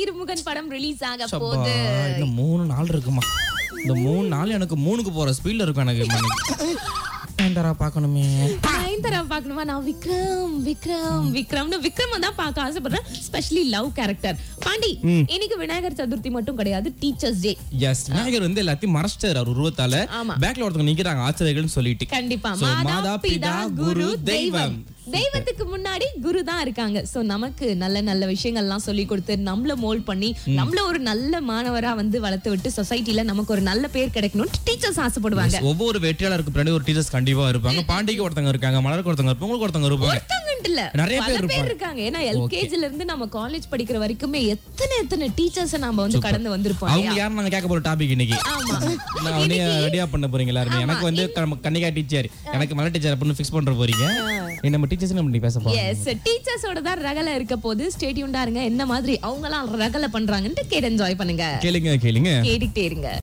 வீரமுகன் படம் ரிலீஸ் ஆக சப்பா, போகுது இன்னும் மூணு நாள் இருக்குமா இந்த மூணு நாள் எனக்கு மூணுக்கு போற ஸ்பீட்ல இருக்கும் எனக்கு நயன்தாரா பார்க்கணுமே நயன்தாரா பார்க்கணுமா நான் விக்ரம் விக்ரம் விக்ரம்னு விக்ரம் தான் பார்க்க ஆசைப்படுறேன் ஸ்பெஷலி லவ் கேரக்டர் பாண்டி இன்னைக்கு விநாயகர் சதுர்த்தி மட்டும் கிடையாது டீச்சர்ஸ் டே எஸ் விநாயகர் வந்து எல்லாத்தையும் மறைச்சிட்டாரு அவர் உருவத்தால ஆமா. பேக்ல ஒருத்தவங்க நிக்கிறாங்க ஆசிரியர்கள்னு சொல்லிட்டு கண்டிப்பா So, மாதா பிதா குரு தெய்வம் தெய்வத்துக்கு முன்னாடி குரு தான் இருக்காங்க சோ நமக்கு நல்ல நல்ல விஷயங்கள்லாம் சொல்லி கொடுத்து நம்மள மோல்ட் பண்ணி நம்மள ஒரு நல்ல மாணவரா வந்து வளர்த்து விட்டு சொசைட்டில நமக்கு ஒரு நல்ல பேர் கிடைக்கணும்னு டீச்சர்ஸ் ஆசைப்படுவாங்க ஒவ்வொரு வெற்றியாளருக்கு பின்னாடி ஒரு டீச்சர்ஸ் கண்டிப்பா இருப்பாங்க பாண்டிக்கு ஒருத்தங்க இருக்காங்க மலருக்கு ஒருத்தங்க இருப்பாங்க உங்களுக்கு ஒருத்தங்க இருப்பாங்க ஒருத்தவங்கன்ட்டு இல்ல நிறைய பல பேர் பேர் இருக்காங்க ஏன்னா எல்கேஜில இருந்து நம்ம காலேஜ் படிக்கிற வரைக்குமே எத்தனை எத்தனை டீச்சர்ஸ் நாம வந்து கடந்து வந்திருப்போம் அவங்க யாரும் நாங்க கேட்க போற டாபிக் இன்னைக்கு ஆமா நான் உடனே ரெடியா பண்ண போறீங்க எல்லாருமே எனக்கு வந்து நம்ம கன்னிகா டீச்சர் எனக்கு மலை டீச்சர் அப்படின்னு ஃபிக்ஸ் பண்ற போறீங்க நீ நம்ம டீச்சர்ஸ் நம்ம இன்னைக்கு பேச போறோம் எஸ் டீச்சர்ஸோட தான் ரகல இருக்க போது ஸ்டேடியூண்டா இருங்க என்ன மாதிரி அவங்க எல்லாம் ரகல பண்றாங்கன்ட்டு கேட்டு என்ஜாய் பண்ணுங்க கேளுங்க கேளுங்க கேட்டுக்கிட்டே இருங்க